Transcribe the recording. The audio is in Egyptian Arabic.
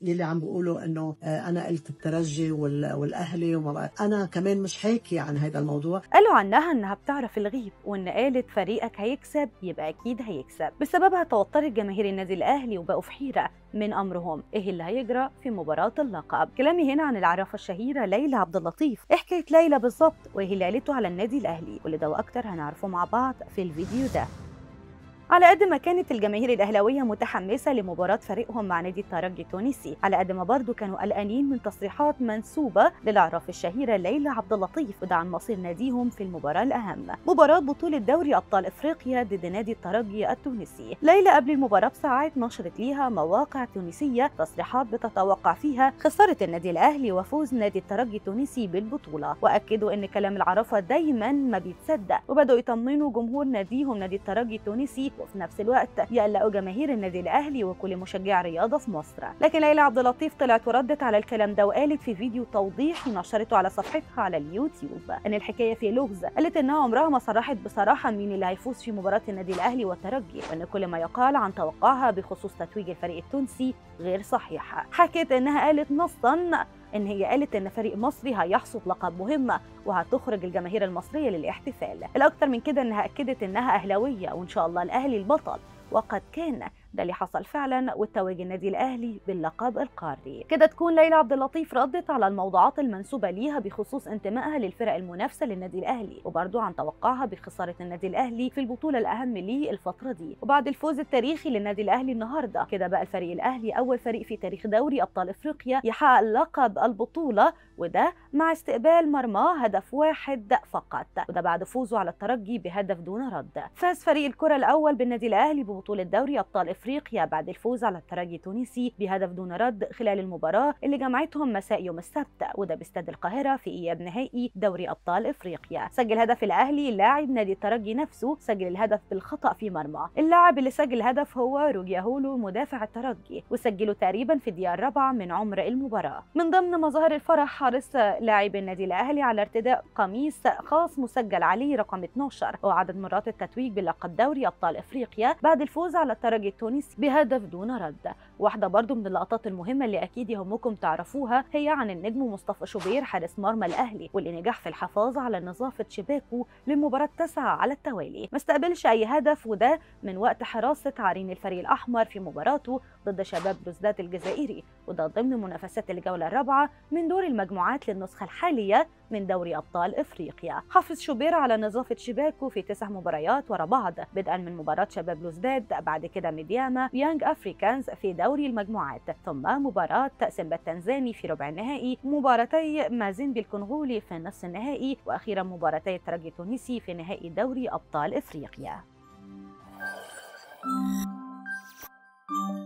يلي عم بيقولوا انه آه، انا قلت الترجي والاهلي وما انا كمان مش حاكي عن هذا الموضوع قالوا عنها انها بتعرف الغيب وان قالت فريقك هيكسب يبقى اكيد هيكسب بسببها توترت جماهير النادي الاهلي وبقوا في حيره من امرهم ايه اللي هيجرى في مباراه اللقب كلامي هنا عن العرافه الشهيره ليلى عبد اللطيف ايه حكايه ليلى بالظبط وايه اللي قالته على النادي الاهلي كل ده واكتر هنعرفه مع بعض في الفيديو ده على قد ما كانت الجماهير الاهلاويه متحمسه لمباراه فريقهم مع نادي الترجي التونسي على قد ما برضه كانوا قلقانين من تصريحات منسوبه للعراف الشهيره ليلى عبد اللطيف وده عن مصير ناديهم في المباراه الاهم مباراه بطوله دوري ابطال افريقيا ضد نادي الترجي التونسي ليلى قبل المباراه بساعات نشرت ليها مواقع تونسيه تصريحات بتتوقع فيها خساره النادي الاهلي وفوز نادي الترجي التونسي بالبطوله واكدوا ان كلام العرافه دايما ما بيتصدق وبداوا يطمنوا جمهور ناديهم نادي الترجي التونسي وفي نفس الوقت يقلقوا جماهير النادي الاهلي وكل مشجع رياضه في مصر لكن ليلى عبد اللطيف طلعت وردت على الكلام ده وقالت في فيديو توضيحي نشرته على صفحتها على اليوتيوب ان الحكايه في لغز قالت انها عمرها ما صرحت بصراحه مين اللي هيفوز في مباراه النادي الاهلي والترجي وان كل ما يقال عن توقعها بخصوص تتويج الفريق التونسي غير صحيح حكت انها قالت نصا ان هي قالت ان فريق مصري هيحصد لقب مهمه وهتخرج الجماهير المصريه للاحتفال الاكثر من كده انها اكدت انها اهلاويه وان شاء الله الاهلي البطل وقد كان ده اللي حصل فعلا وتوج النادي الاهلي باللقب القاري كده تكون ليلى عبد اللطيف ردت على الموضوعات المنسوبه ليها بخصوص انتمائها للفرق المنافسه للنادي الاهلي وبرضه عن توقعها بخساره النادي الاهلي في البطوله الاهم ليه الفتره دي وبعد الفوز التاريخي للنادي الاهلي النهارده كده بقى الفريق الاهلي اول فريق في تاريخ دوري ابطال افريقيا يحقق لقب البطوله وده مع استقبال مرماه هدف واحد فقط وده بعد فوزه على الترجي بهدف دون رد فاز فريق الكره الاول بالنادي الاهلي ببطوله دوري ابطال افريقيا بعد الفوز على الترجي التونسي بهدف دون رد خلال المباراه اللي جمعتهم مساء يوم السبت وده باستاد القاهره في اياب نهائي دوري ابطال افريقيا سجل هدف الاهلي لاعب نادي الترجي نفسه سجل الهدف بالخطا في مرمى اللاعب اللي سجل الهدف هو روجيا هولو مدافع الترجي وسجله تقريبا في الدقيقه الرابعه من عمر المباراه من ضمن مظاهر الفرح حرص لاعب النادي الاهلي على ارتداء قميص خاص مسجل عليه رقم 12 وعدد مرات التتويج بلقب دوري ابطال افريقيا بعد الفوز على الترجي التونسي بهدف دون رد واحده برضو من اللقطات المهمه اللي اكيد يهمكم تعرفوها هي عن النجم مصطفى شوبير حارس مرمى الاهلي واللي نجح في الحفاظ على نظافه شباكه للمباراه التاسعه على التوالي ما استقبلش اي هدف وده من وقت حراسه عرين الفريق الاحمر في مباراته ضد شباب بلوزداد الجزائري وده ضمن منافسات الجوله الرابعه من دور المجموعات للنسخه الحاليه من دوري ابطال افريقيا حافظ شوبير على نظافه شباكه في تسع مباريات ورا بعض بدءا من مباراه شباب بلوزداد بعد كده ميدياما يانج افريكانز في دوري المجموعات ثم مباراه سيمبا التنزاني في ربع النهائي مباراتي مازيمبي الكونغولي في النصف النهائي واخيرا مباراتي الترجي التونسي في نهائي دوري ابطال افريقيا